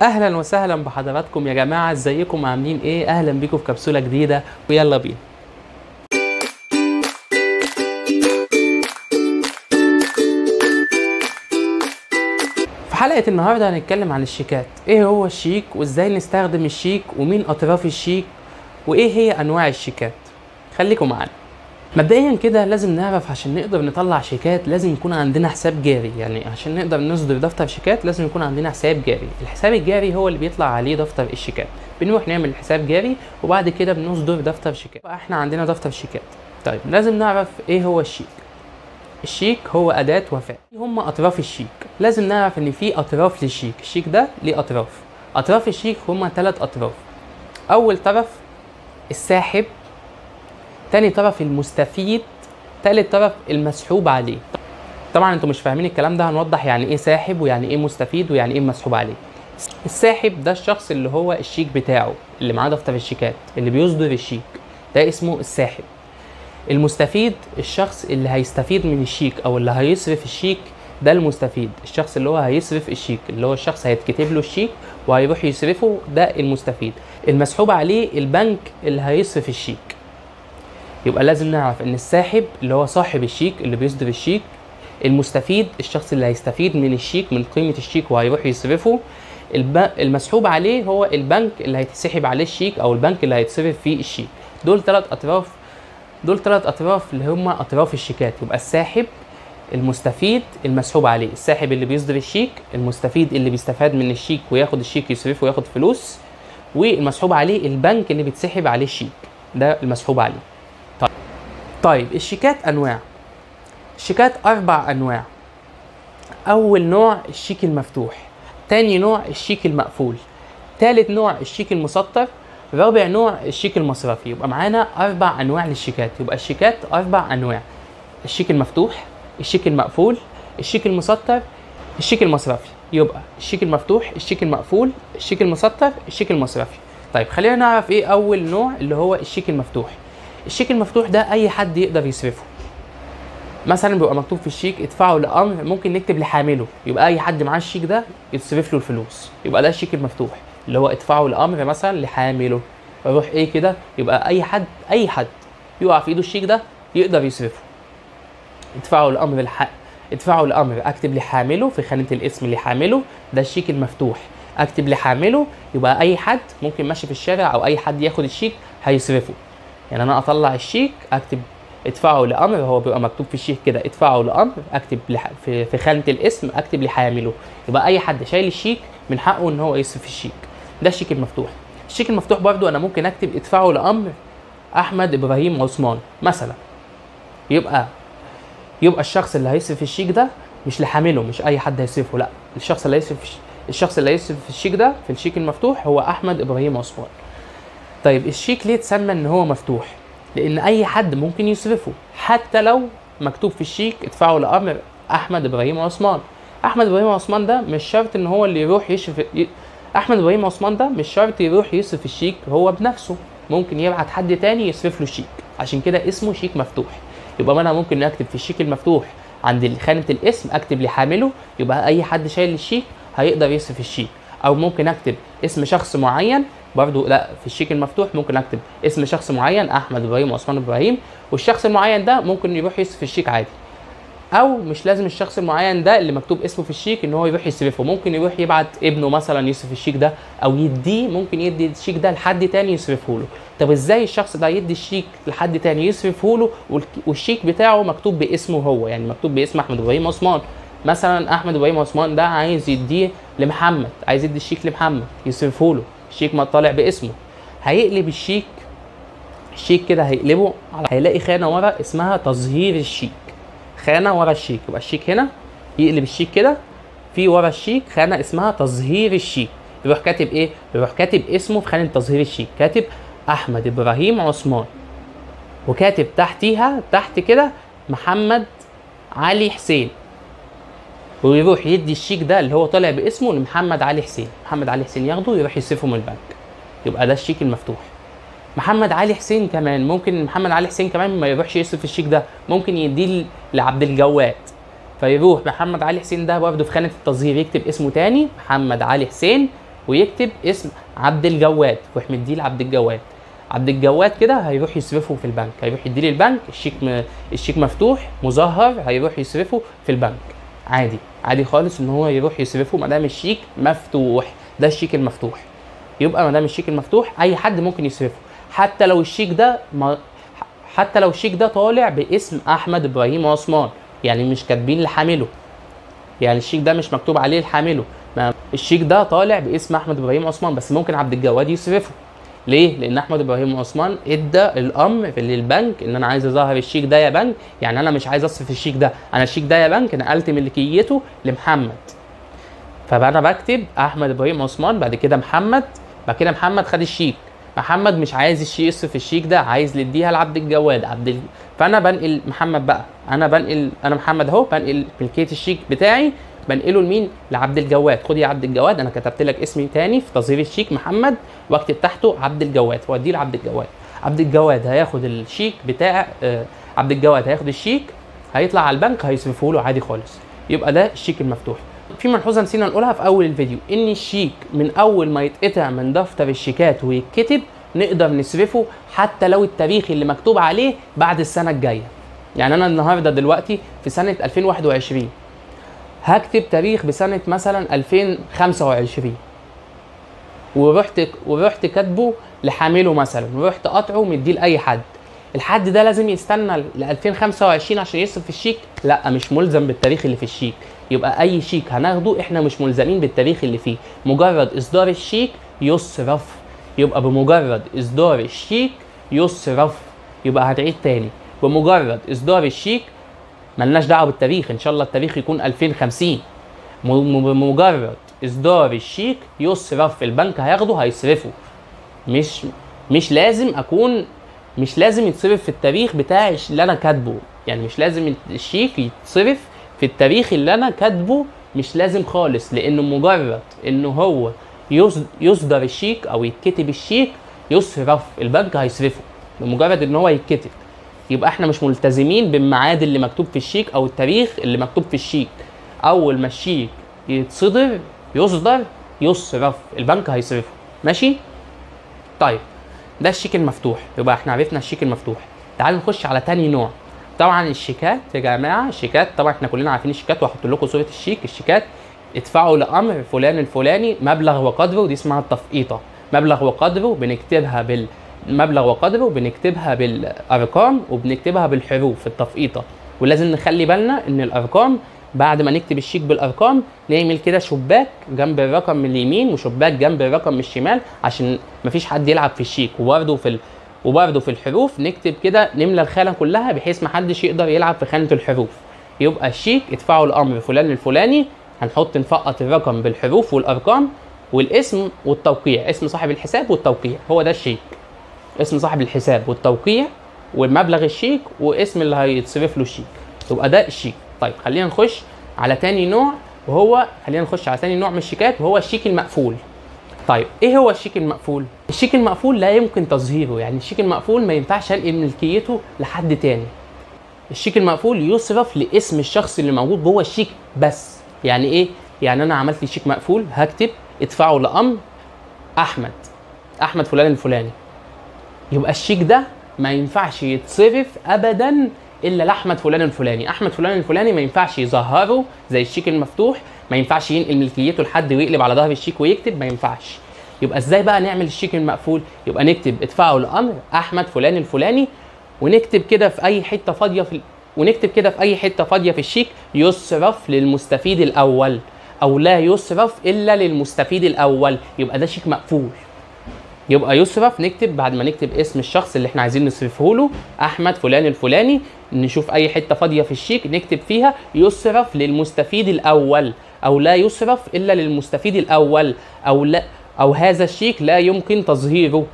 اهلا وسهلا بحضراتكم يا جماعه ازيكم عاملين ايه اهلا بيكم في كبسوله جديده ويلا بينا في حلقه النهارده هنتكلم عن الشيكات ايه هو الشيك وازاي نستخدم الشيك ومين اطراف الشيك وايه هي انواع الشيكات خليكم معانا مبدئيا كده لازم نعرف عشان نقدر نطلع شيكات لازم يكون عندنا حساب جاري يعني عشان نقدر نصدر دفتر شيكات لازم يكون عندنا حساب جاري الحساب الجاري هو اللي بيطلع عليه دفتر الشيكات بنروح نعمل حساب جاري وبعد كده بنصدر دفتر شيكات احنا عندنا دفتر شيكات طيب لازم نعرف ايه هو الشيك الشيك هو أداة وفاء هم أطراف الشيك لازم نعرف إن في أطراف للشيك الشيك ده ليه أطراف أطراف الشيك هما ثلاث أطراف أول طرف الساحب تاني طرف المستفيد تالت طرف المسحوب عليه طبعا انتوا مش فاهمين الكلام ده هنوضح يعني ايه ساحب ويعني ايه مستفيد ويعني ايه مسحوب عليه الساحب ده الشخص اللي هو الشيك بتاعه اللي معاه دفتر الشيكات اللي بيصدر الشيك ده اسمه الساحب المستفيد الشخص اللي هيستفيد من الشيك او اللي هيصرف الشيك ده المستفيد الشخص اللي هو هيصرف الشيك اللي هو الشخص هيتكتب له الشيك وهيروح يصرفه ده المستفيد المسحوب عليه البنك اللي هيصرف الشيك يبقى لازم نعرف ان الساحب اللي هو صاحب الشيك اللي بيصدر الشيك المستفيد الشخص اللي هيستفيد من الشيك من قيمة الشيك وهيروح يصرفه الب... المسحوب عليه هو البنك اللي هيتسحب عليه الشيك او البنك اللي هيتصرف فيه الشيك دول ثلاث اطراف دول ثلاث اطراف اللي هم اطراف الشيكات يبقى الساحب المستفيد المسحوب عليه الساحب اللي بيصدر الشيك المستفيد اللي بيستفاد من الشيك وياخد الشيك يصرفه وياخد فلوس والمسحوب عليه البنك اللي بيتسحب عليه الشيك ده المسحوب عليه طيب طيب الشيكات انواع الشيكات اربع انواع اول نوع الشيك المفتوح تاني نوع الشيك المقفول تالت نوع الشيك المسطر رابع نوع الشيك المصرفي يبقى معانا اربع انواع للشيكات يبقى الشيكات اربع انواع الشيك المفتوح الشيك المقفول الشيك المسطر الشيك المصرفي يبقى الشيك المفتوح الشيك المقفول الشيك المسطر الشيك المصرفي طيب خلينا نعرف ايه اول نوع اللي هو الشيك المفتوح الشيك المفتوح ده اي حد يقدر يصرفه مثلا بيبقى مكتوب في الشيك ادفعوا لامر ممكن نكتب لحامله يبقى اي حد معاه الشيك ده يتصرف له الفلوس يبقى ده الشيك المفتوح اللي هو ادفعوا الامر مثلا لحامله يروح ايه كده يبقى اي حد اي حد يقع في ايده الشيك ده يقدر يصرفه ادفعوا الامر الحق ادفعوا الامر اكتب لحامله في خانه الاسم لحامله ده الشيك المفتوح اكتب لحامله يبقى اي حد ممكن ماشي في الشارع او اي حد ياخد الشيك هيصرفه يعني انا اطلع الشيك اكتب ادفعوا لامر هو بيبقى مكتوب في الشيك كده ادفعوا لامر اكتب لح... في, في خانه الاسم اكتب لحامله يبقى اي حد شايل الشيك من حقه ان هو يصرف الشيك ده الشيك المفتوح الشيك المفتوح برضو انا ممكن اكتب ادفعوا لامر احمد ابراهيم عثمان مثلا يبقى يبقى الشخص اللي هيصرف الشيك ده مش لحامله مش اي حد هيصرفه لا الشخص اللي هيصرف الشخص اللي هيصرف الشيك ده في الشيك المفتوح هو احمد ابراهيم عثمان طيب الشيك ليه اتسمى ان هو مفتوح لان اي حد ممكن يصرفه حتى لو مكتوب في الشيك ادفعوا لامر احمد ابراهيم عثمان احمد ابراهيم عثمان ده مش شرط ان هو اللي يروح يشرف ي... احمد ابراهيم عثمان ده مش شرط يروح يصرف الشيك هو بنفسه ممكن يبعت حد تاني يصرف له الشيك عشان كده اسمه شيك مفتوح يبقى انا ممكن اكتب في الشيك المفتوح عند خانه الاسم اكتب لحامله يبقى اي حد شايل الشيك هيقدر يصرف الشيك او ممكن اكتب اسم شخص معين برضو لا في الشيك المفتوح ممكن اكتب اسم شخص معين احمد ابراهيم عثمان ابراهيم والشخص المعين ده ممكن يروح يصرف الشيك عادي او مش لازم الشخص المعين ده اللي مكتوب اسمه في الشيك ان هو يروح يصرفه ممكن يروح يبعت ابنه مثلا يصرف الشيك ده او يديه ممكن يدي الشيك ده لحد تاني يصرفه له طب ازاي الشخص ده يدي الشيك لحد تاني يصرفه له والشيك بتاعه مكتوب باسمه هو يعني مكتوب باسم احمد ابراهيم عثمان مثلا احمد ابراهيم عثمان ده عايز يديه لمحمد عايز يدي الشيك لمحمد يصرفه له الشيك ما طالع باسمه هيقلب الشيك الشيك كده هيقلبه هيلاقي خانه ورا اسمها تظهير الشيك خانه ورا الشيك يبقى الشيك هنا يقلب الشيك كده في ورا الشيك خانه اسمها تظهير الشيك يروح كاتب ايه يروح كاتب اسمه في خانه تظهير الشيك كاتب احمد ابراهيم عثمان وكاتب تحتيها تحت كده محمد علي حسين ويروح يدي الشيك ده اللي هو طالع باسمه لمحمد علي حسين محمد علي حسين ياخده ويروح يصرفه من البنك يبقى ده الشيك المفتوح محمد علي حسين كمان ممكن محمد علي حسين كمان ما يروحش يصرف الشيك ده ممكن يديه لعبد الجواد فيروح محمد علي حسين ده برضه في خانه التظهير يكتب اسمه تاني محمد علي حسين ويكتب اسم عبد الجواد ويروح مديه لعبد الجواد عبد الجواد كده هيروح يصرفه في البنك هيروح يديه للبنك الشيك م... الشيك مفتوح مزهر هيروح يصرفه في البنك عادي عادي خالص ان هو يروح يصرفه ما دام الشيك مفتوح ده الشيك المفتوح يبقى ما دام الشيك المفتوح اي حد ممكن يصرفه حتى لو الشيك ده ما حتى لو الشيك ده طالع باسم احمد ابراهيم عثمان يعني مش كاتبين لحامله يعني الشيك ده مش مكتوب عليه لحامله ما الشيك ده طالع باسم احمد ابراهيم عثمان بس ممكن عبد الجواد يصرفه ليه؟ لان احمد ابراهيم عثمان ادى الامر للبنك ان انا عايز اظهر الشيك ده يا بنك يعني انا مش عايز اصرف الشيك ده انا الشيك ده يا بنك نقلت ملكيته لمحمد فانا بكتب احمد ابراهيم عثمان بعد كده محمد بعد كده محمد خد الشيك محمد مش عايز الشيك يصرف الشيك ده عايز يديها لعبد الجواد عبد ال... فانا بنقل محمد بقى انا بنقل انا محمد اهو بنقل ملكيه الشيك بتاعي بنقله لمين لعبد الجواد خد يا عبد الجواد انا كتبت لك اسمي تاني في تظهير الشيك محمد واكتب تحته عبد الجواد واديه لعبد الجواد عبد الجواد هياخد الشيك بتاع آه عبد الجواد هياخد الشيك هيطلع على البنك هيصرفه له عادي خالص يبقى ده الشيك المفتوح في ملحوظه نسينا نقولها في اول الفيديو ان الشيك من اول ما يتقطع من دفتر الشيكات ويتكتب نقدر نصرفه حتى لو التاريخ اللي مكتوب عليه بعد السنه الجايه يعني انا النهارده دلوقتي في سنه 2021 هكتب تاريخ بسنه مثلا 2025 ورحت ورحت كاتبه لحامله مثلا ورحت قاطعه مديه لاي حد الحد ده لازم يستنى ل 2025 عشان يصرف الشيك لا مش ملزم بالتاريخ اللي في الشيك يبقى اي شيك هناخده احنا مش ملزمين بالتاريخ اللي فيه مجرد اصدار الشيك يصرف يبقى بمجرد اصدار الشيك يصرف يبقى هتعيد تاني بمجرد اصدار الشيك ملناش دعوه بالتاريخ ان شاء الله التاريخ يكون 2050 بمجرد اصدار الشيك يصرف البنك هياخده هيصرفه مش مش لازم اكون مش لازم يتصرف في التاريخ بتاع اللي انا كاتبه يعني مش لازم الشيك يتصرف في التاريخ اللي انا كاتبه مش لازم خالص لانه مجرد انه هو يصدر الشيك او يتكتب الشيك يصرف البنك هيصرفه بمجرد ان هو يتكتب يبقى احنا مش ملتزمين بالميعاد اللي مكتوب في الشيك او التاريخ اللي مكتوب في الشيك اول ما الشيك يتصدر يصدر يصرف البنك هيصرفه ماشي طيب ده الشيك المفتوح يبقى احنا عرفنا الشيك المفتوح تعالوا نخش على تاني نوع طبعا الشيكات يا جماعه الشيكات طبعا احنا كلنا عارفين الشيكات وهحط لكم صوره الشيك الشيكات ادفعوا لامر فلان الفلاني مبلغ وقدره ودي اسمها التفقيطه مبلغ وقدره بنكتبها بال مبلغ وقدره بنكتبها بالارقام وبنكتبها بالحروف التفقيطه ولازم نخلي بالنا ان الارقام بعد ما نكتب الشيك بالارقام نعمل كده شباك جنب الرقم من اليمين وشباك جنب الرقم من الشمال عشان مفيش حد يلعب في الشيك وبرده في ال... وبرده في الحروف نكتب كده نملى الخانه كلها بحيث محدش يقدر يلعب في خانه الحروف يبقى الشيك ادفعوا الامر فلان الفلاني هنحط نفقط الرقم بالحروف والارقام والاسم والتوقيع اسم صاحب الحساب والتوقيع هو ده الشيك اسم صاحب الحساب والتوقيع ومبلغ الشيك واسم اللي هيتصرف له الشيك يبقى ده الشيك طيب خلينا نخش على تاني نوع وهو خلينا نخش على تاني نوع من الشيكات وهو الشيك المقفول طيب ايه هو الشيك المقفول الشيك المقفول لا يمكن تظهيره يعني الشيك المقفول ما ينفعش انقل ملكيته لحد تاني الشيك المقفول يصرف لاسم الشخص اللي موجود جوه الشيك بس يعني ايه يعني انا عملت لي شيك مقفول هكتب ادفعوا لامر احمد احمد فلان الفلاني يبقى الشيك ده ما ينفعش يتصرف ابدا الا لاحمد فلان الفلاني احمد فلان الفلاني ما ينفعش يظهره زي الشيك المفتوح ما ينفعش ينقل ملكيته لحد ويقلب على ظهر الشيك ويكتب ما ينفعش يبقى ازاي بقى نعمل الشيك المقفول يبقى نكتب ادفعوا الامر احمد فلان الفلاني ونكتب كده في اي حته فاضيه في ونكتب كده في اي حته فاضيه في الشيك يصرف للمستفيد الاول او لا يصرف الا للمستفيد الاول يبقى ده شيك مقفول يبقى يصرف نكتب بعد ما نكتب اسم الشخص اللي احنا عايزين نصرفه له احمد فلان الفلاني نشوف اي حته فاضيه في الشيك نكتب فيها يصرف للمستفيد الاول او لا يصرف الا للمستفيد الاول او لا او هذا الشيك لا يمكن تظهيره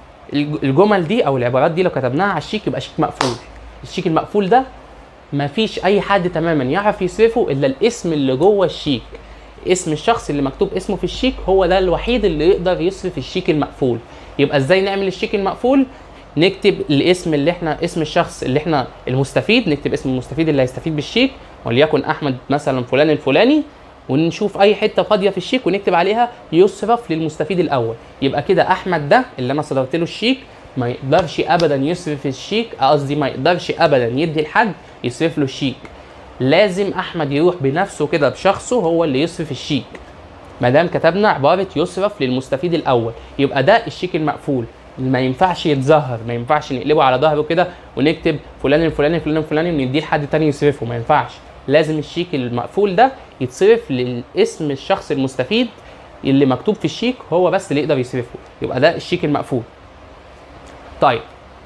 الجمل دي او العبارات دي لو كتبناها على الشيك يبقى شيك مقفول الشيك المقفول ده ما فيش اي حد تماما يعرف يصرفه الا الاسم اللي جوه الشيك اسم الشخص اللي مكتوب اسمه في الشيك هو ده الوحيد اللي يقدر يصرف الشيك المقفول يبقى ازاي نعمل الشيك المقفول نكتب الاسم اللي احنا اسم الشخص اللي احنا المستفيد نكتب اسم المستفيد اللي هيستفيد بالشيك وليكن احمد مثلا فلان الفلاني ونشوف اي حته فاضيه في الشيك ونكتب عليها يصرف للمستفيد الاول يبقى كده احمد ده اللي انا صدرت له الشيك ما يقدرش ابدا يصرف الشيك قصدي ما يقدرش ابدا يدي لحد يصرف له الشيك لازم احمد يروح بنفسه كده بشخصه هو اللي يصرف الشيك ما دام كتبنا عباره يصرف للمستفيد الاول يبقى ده الشيك المقفول ما ينفعش يتظهر ما ينفعش نقلبه على ظهره كده ونكتب فلان الفلاني فلان الفلاني ونديه لحد تاني يصرفه ما ينفعش لازم الشيك المقفول ده يتصرف للاسم الشخص المستفيد اللي مكتوب في الشيك هو بس اللي يقدر يصرفه يبقى ده الشيك المقفول طيب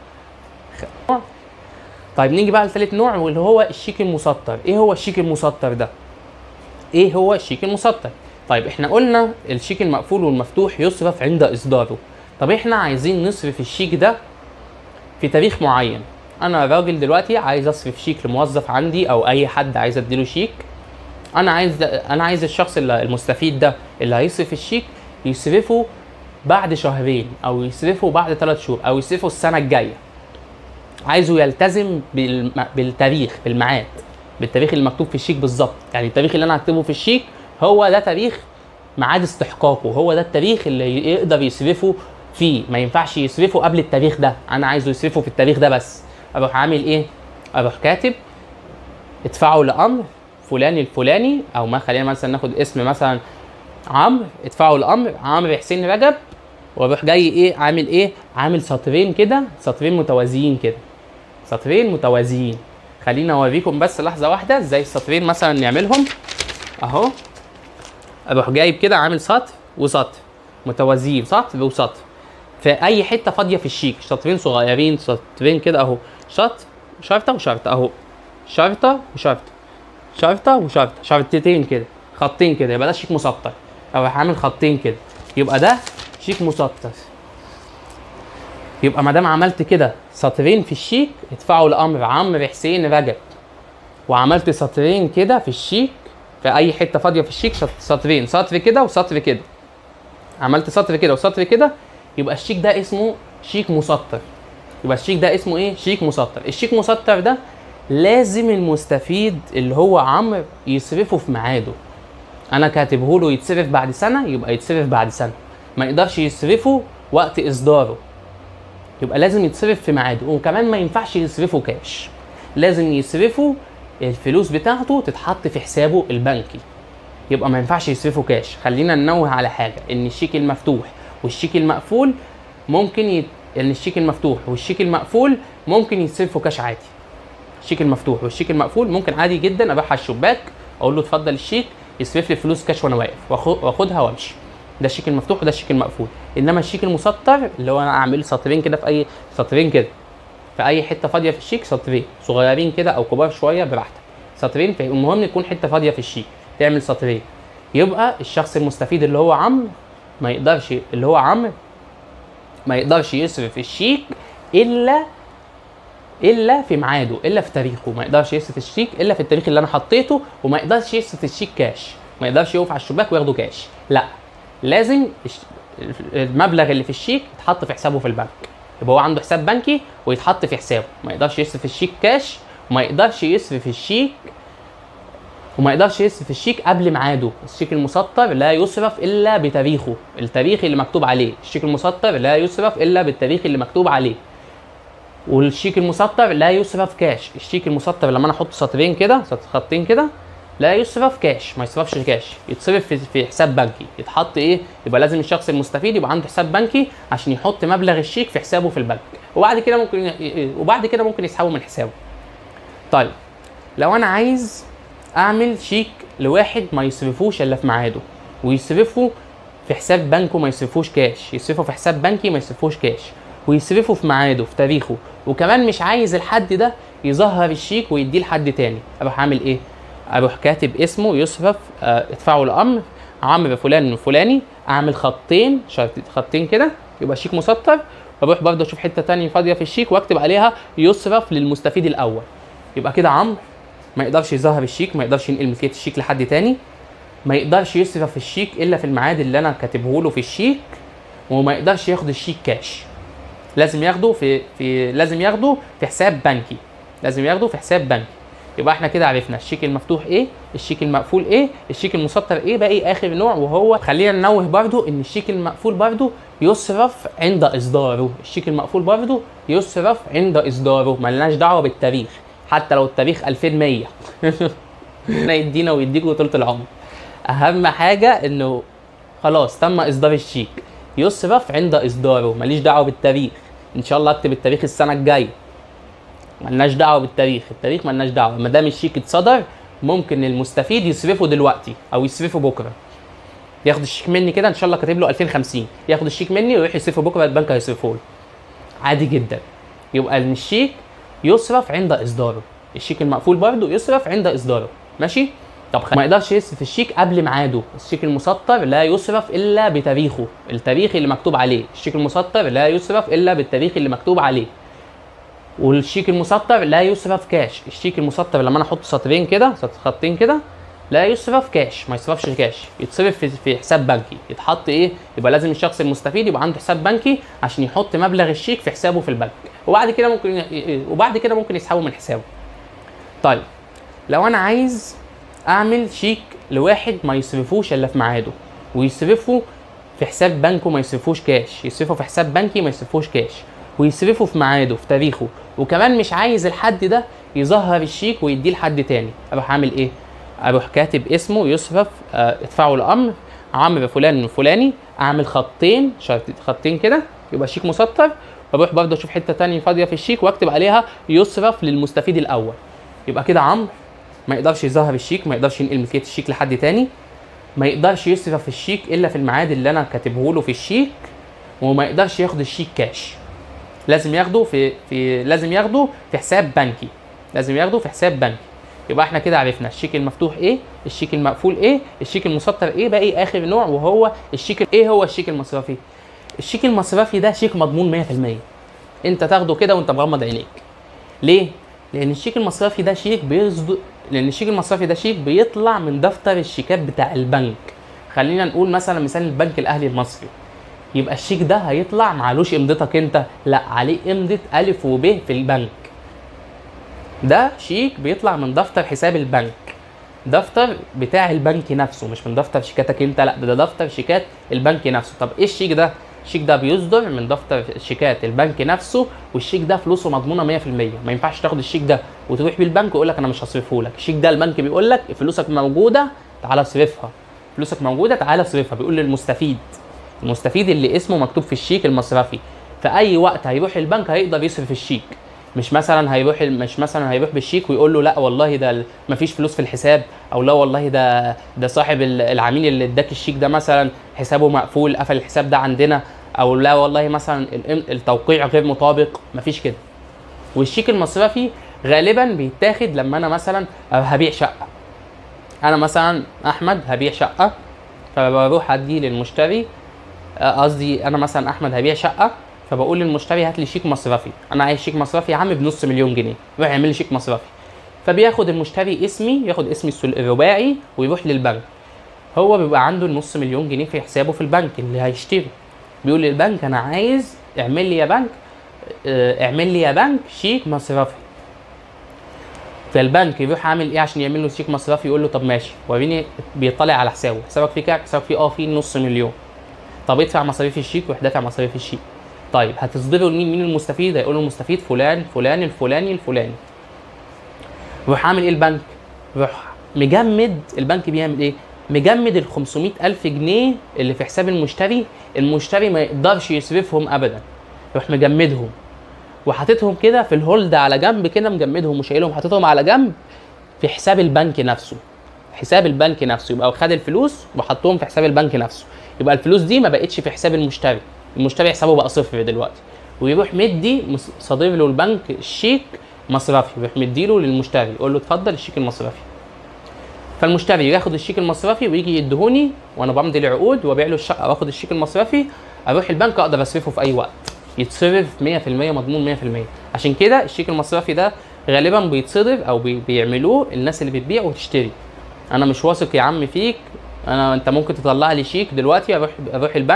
طيب نيجي بقى لثالث نوع واللي هو الشيك المسطر ايه هو الشيك المسطر ده ايه هو الشيك المسطر طيب احنا قلنا الشيك المقفول والمفتوح يصرف عند اصداره طب احنا عايزين نصرف الشيك ده في تاريخ معين انا راجل دلوقتي عايز اصرف شيك لموظف عندي او اي حد عايز اديله شيك انا عايز انا عايز الشخص اللي المستفيد ده اللي هيصرف الشيك يصرفه بعد شهرين او يصرفه بعد ثلاث شهور او يصرفه السنه الجايه عايزه يلتزم بالم... بالتاريخ بالميعاد بالتاريخ اللي مكتوب في الشيك بالظبط يعني التاريخ اللي انا هكتبه في الشيك هو ده تاريخ ميعاد استحقاقه هو ده التاريخ اللي يقدر يصرفه فيه ما ينفعش يصرفه قبل التاريخ ده انا عايزه يصرفه في التاريخ ده بس اروح عامل ايه اروح كاتب ادفعوا لامر فلان الفلاني او ما خلينا مثلا ناخد اسم مثلا عمرو ادفعوا الامر عمرو حسين رجب واروح جاي ايه عامل ايه عامل سطرين كده سطرين متوازيين كده سطرين متوازيين خلينا اوريكم بس لحظه واحده ازاي السطرين مثلا نعملهم اهو اروح جايب كده عامل سطر وسطر متوازيين سطر وسطر في اي حته فاضيه في الشيك سطرين صغيرين سطرين كده اهو شط شرطه وشرطه اهو شرطه وشرطه شرطه وشرطه شرطتين كده خطين كده يبقى ده شيك مسطر اروح عامل خطين كده يبقى ده شيك مسطر يبقى ما دام عملت كده سطرين في الشيك ادفعوا لامر عمرو حسين رجب وعملت سطرين كده في الشيك في اي حته فاضيه في الشيك سطرين سطر كده وسطر كده عملت سطر كده وسطر كده يبقى الشيك ده اسمه شيك مسطر يبقى الشيك ده اسمه ايه شيك مسطر الشيك مسطر ده لازم المستفيد اللي هو عمرو يصرفه في ميعاده انا كاتبه له يتصرف بعد سنه يبقى يتصرف بعد سنه ما يقدرش يصرفه وقت اصداره يبقى لازم يتصرف في ميعاده وكمان ما ينفعش يصرفه كاش لازم يصرفه الفلوس بتاعته تتحط في حسابه البنكي يبقى ما ينفعش يصرفه كاش خلينا ننوه على حاجه ان الشيك المفتوح والشيك المقفول ممكن يت... ان الشيك المفتوح والشيك المقفول ممكن يتصرفوا كاش عادي الشيك المفتوح والشيك المقفول ممكن عادي جدا اروح على الشباك اقول له اتفضل الشيك يصرف لي فلوس كاش وانا واقف واخدها وامشي ده الشيك المفتوح وده الشيك المقفول انما الشيك المسطر اللي هو انا اعمل سطرين كده في اي سطرين كده في اي حته فاضيه في الشيك سطرين صغيرين كده او كبار شويه براحتك سطرين في المهم يكون حته فاضيه في الشيك تعمل سطرين يبقى الشخص المستفيد اللي هو عمرو ما يقدرش اللي هو عمرو ما يقدرش يصرف الشيك الا الا في ميعاده الا في تاريخه ما يقدرش يصرف الشيك الا في التاريخ اللي انا حطيته وما يقدرش يصرف الشيك كاش ما يقدرش يقف على الشباك وياخده كاش لا لازم المبلغ اللي في الشيك يتحط في حسابه في البنك يبقى هو عنده حساب بنكي ويتحط في حسابه ما يقدرش يصرف الشيك كاش وما يقدرش يصرف الشيك وما يقدرش يصرف الشيك قبل ميعاده الشيك المسطر لا يصرف الا بتاريخه التاريخ اللي مكتوب عليه الشيك المسطر لا يصرف الا بالتاريخ اللي مكتوب عليه والشيك المسطر لا يصرف كاش الشيك المسطر لما انا احط سطرين كده خطين كده لا يصرف كاش ما يصرفش كاش يتصرف في, في حساب بنكي يتحط ايه يبقى لازم الشخص المستفيد يبقى عنده حساب بنكي عشان يحط مبلغ الشيك في حسابه في البنك وبعد كده ممكن وبعد كده ممكن يسحبه من حسابه طيب لو انا عايز اعمل شيك لواحد ما يصرفوش الا في ميعاده ويصرفه في حساب بنكه ما يصرفوش كاش يصرفه في حساب بنكي ما يصرفوش كاش ويصرفه في ميعاده في تاريخه وكمان مش عايز الحد ده يظهر الشيك ويديه لحد تاني اروح اعمل ايه اروح كاتب اسمه يصرف اه ادفعوا الامر عمرو فلان الفلاني اعمل خطين شرط خطين كده يبقى شيك مسطر واروح برضه اشوف حته تانية فاضيه في الشيك واكتب عليها يصرف للمستفيد الاول يبقى كده عمرو ما يقدرش يظهر الشيك ما يقدرش ينقل ملكيه الشيك لحد تاني ما يقدرش يصرف الشيك الا في الميعاد اللي انا كاتبه له في الشيك وما يقدرش ياخد الشيك كاش لازم ياخده في في لازم ياخده في حساب بنكي لازم ياخده في حساب بنكي يبقى احنا كده عرفنا الشيك المفتوح ايه الشيك المقفول ايه الشيك المسطر ايه باقي اخر نوع وهو خلينا ننوه برضو ان الشيك المقفول برضو يصرف عند اصداره الشيك المقفول برضو يصرف عند اصداره ملناش دعوه بالتاريخ حتى لو التاريخ 2100 ربنا يدينا ويديكوا طولة العمر اهم حاجه انه خلاص تم اصدار الشيك يصرف عند اصداره ماليش دعوه بالتاريخ ان شاء الله اكتب التاريخ السنه الجايه ملناش دعوه بالتاريخ التاريخ ملناش دعوه ما دام الشيك اتصدر ممكن المستفيد يصرفه دلوقتي او يصرفه بكره ياخد الشيك مني كده ان شاء الله كاتب له 2050 ياخد الشيك مني ويروح يصرفه بكره البنك هيصرفه له عادي جدا يبقى ان الشيك يصرف عند اصداره الشيك المقفول برضه يصرف عند اصداره ماشي طب خ- ما يقدرش يصرف الشيك قبل ميعاده الشيك المسطر لا يصرف الا بتاريخه التاريخ اللي مكتوب عليه الشيك المسطر لا يصرف الا بالتاريخ اللي مكتوب عليه والشيك المسطر لا يصرف كاش الشيك المسطر لما انا احط سطرين كده سط- خطين كده لا يصرف كاش ما يصرفش كاش يتصرف في, في حساب بنكي يتحط ايه يبقى لازم الشخص المستفيد يبقى عنده حساب بنكي عشان يحط مبلغ الشيك في حسابه في البنك وبعد كده ممكن ي- وبعد كده ممكن يسحبه من حسابه طيب لو انا عايز اعمل شيك لواحد ما يصرفوش الا في ميعاده ويصرفه في حساب بنكه ما يصرفوش كاش يصرفه في حساب بنكي ما يصرفوش كاش ويصرفه في ميعاده في تاريخه وكمان مش عايز الحد ده يظهر الشيك ويديه لحد تاني اروح اعمل ايه اروح كاتب اسمه يصرف آه، ادفعوا الامر عمرو فلان الفلاني اعمل خطين شرط خطين كده يبقى شيك مسطر واروح برضه اشوف حته تانية فاضيه في الشيك واكتب عليها يصرف للمستفيد الاول يبقى كده عمرو ما يقدرش يظهر الشيك ما يقدرش ينقل ملكيه الشيك لحد تاني ما يقدرش يصرف الشيك الا في الميعاد اللي انا كاتبه له في الشيك وما يقدرش ياخد الشيك كاش لازم ياخده في في لازم ياخده في حساب بنكي لازم ياخده في حساب بنكي يبقى احنا كده عرفنا الشيك المفتوح ايه الشيك المقفول ايه الشيك المسطر ايه باقي اخر نوع وهو الشيك ايه هو الشيك المصرفي الشيك المصرفي ده شيك مضمون 100% انت تاخده كده وانت مغمض عينيك ليه لان الشيك المصرفي ده شيك بيصدر لان الشيك المصرفي ده شيك بيطلع من دفتر الشيكات بتاع البنك خلينا نقول مثلا مثال البنك الاهلي المصري يبقى الشيك ده هيطلع معلوش امضتك انت لا عليه امضه الف وب في البنك ده شيك بيطلع من دفتر حساب البنك دفتر بتاع البنك نفسه مش من دفتر شيكاتك انت لا ده, ده دفتر شيكات البنك نفسه طب ايه الشيك ده الشيك ده بيصدر من دفتر شيكات البنك نفسه والشيك ده فلوسه مضمونه 100% ما ينفعش تاخد الشيك ده وتروح بيه البنك ويقول لك انا مش هصرفه لك الشيك ده البنك بيقول لك فلوسك موجوده تعالى اصرفها فلوسك موجوده تعالى اصرفها بيقول للمستفيد المستفيد اللي اسمه مكتوب في الشيك المصرفي في اي وقت هيروح البنك هيقدر يصرف الشيك مش مثلا هيروح مش مثلا هيروح بالشيك ويقول له لا والله ده ال- مفيش فلوس في الحساب او لا والله ده ده صاحب ال- العميل اللي اداك الشيك ده مثلا حسابه مقفول قفل الحساب ده عندنا او لا والله مثلا الام- التوقيع غير مطابق مفيش كده والشيك المصرفي غالبا بيتاخد لما انا مثلا هبيع شقه انا مثلا احمد هبيع شقه فبروح ادي للمشتري آه، قصدي انا مثلا احمد هبيع شقه فبقول للمشتري هات لي شيك مصرفي انا عايز شيك مصرفي يا عم بنص مليون جنيه يروح يعمل لي شيك مصرفي فبياخد المشتري اسمي ياخد اسمي السل- الرباعي ويروح للبنك هو بيبقى عنده النص مليون جنيه في حسابه في البنك اللي هيشتري بيقول للبنك انا عايز اعمل لي يا بنك آه، اعمل لي يا بنك شيك مصرفي فالبنك يروح عامل ايه عشان يعمل له شيك مصرفي يقول له طب ماشي وريني بيطلع على حسابه حسابك فيه كام حسابك فيه اه فيه نص مليون طب ادفع مصاريف الشيك ويروح دافع مصاريف الشيك طيب هتصدره لمين مين المستفيد هيقول له المستفيد فلان فلان الفلاني الفلاني يروح عامل ايه البنك يروح مجمد البنك بيعمل ايه مجمد ال 500 ألف جنيه اللي في حساب المشتري المشتري ما يقدرش يصرفهم أبدا يروح مجمدهم وحاططهم كده في الهولد على جنب كده مجمدهم وشايلهم حاططهم على جنب في حساب البنك نفسه حساب البنك نفسه يبقى خد الفلوس وحطهم في حساب البنك نفسه يبقى الفلوس دي ما بقتش في حساب المشتري المشتري حسابه بقى صفر دلوقتي ويروح مدي مس- صادر له البنك الشيك مصرفي يروح مديله للمشتري يقول له اتفضل الشيك المصرفي فالمشتري ياخد الشيك المصرفي ويجي يديهوني وانا بمضي العقود وابيع له الشقه واخد الشيك المصرفي اروح البنك اقدر اصرفه في اي وقت يتصرف 100% مضمون 100% عشان كده الشيك المصرفي ده غالبا بيتصرف او بي- بيعملوه الناس اللي بتبيع وتشتري انا مش واثق يا عم فيك انا انت ممكن تطلع لي شيك دلوقتي اروح اروح البنك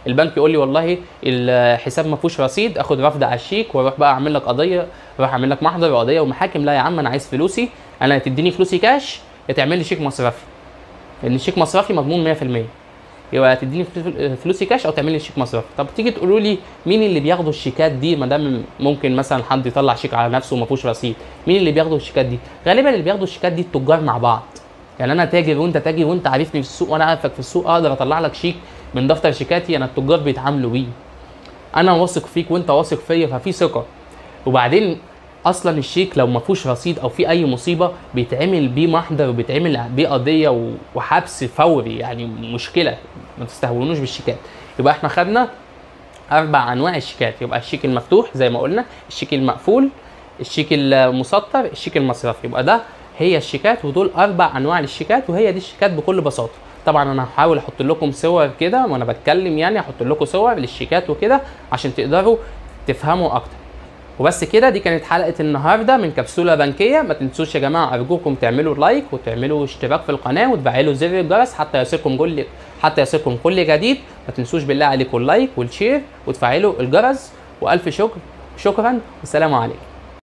البنك يقول لي والله الحساب ما فيهوش رصيد اخد رفض على الشيك واروح بقى اعمل لك قضيه اروح اعمل لك محضر وقضيه ومحاكم لا يا عم انا عايز فلوسي انا تديني فلوسي كاش يا تعمل لي شيك مصرفي لان الشيك مصرفي مضمون 100% يبقى تديني فلوسي كاش او تعمل لي شيك مصرفي طب تيجي تقولوا لي مين اللي بياخدوا الشيكات دي ما دام ممكن مثلا حد يطلع شيك على نفسه وما فيهوش رصيد مين اللي بياخدوا الشيكات دي غالبا اللي بياخدوا الشيكات دي التجار مع بعض يعني انا تاجر وانت تاجر وانت عارفني في السوق وانا عارفك في السوق اقدر اطلع لك شيك من دفتر شيكاتي انا التجار بيتعاملوا بيه انا واثق فيك وانت واثق فيا ففي ثقه وبعدين اصلا الشيك لو ما فيهوش رصيد او في اي مصيبه بيتعمل بيه محضر وبيتعمل بيه قضيه و- وحبس فوري يعني مشكله ما تستهونوش بالشيكات يبقى احنا خدنا اربع انواع الشيكات يبقى الشيك المفتوح زي ما قلنا الشيك المقفول الشيك المسطر الشيك المصرفي يبقى ده هي الشيكات ودول اربع انواع للشيكات وهي دي الشيكات بكل بساطه طبعا انا هحاول احط لكم صور كده وانا بتكلم يعني احط لكم صور للشيكات وكده عشان تقدروا تفهموا اكتر وبس كده دي كانت حلقه النهارده من كبسوله بنكيه ما تنسوش يا جماعه ارجوكم تعملوا لايك وتعملوا اشتراك في القناه وتفعلوا زر الجرس حتى يصلكم كل حتى يصلكم كل جديد ما تنسوش بالله عليكم اللايك والشير وتفعلوا الجرس والف شكر شكرا والسلام عليكم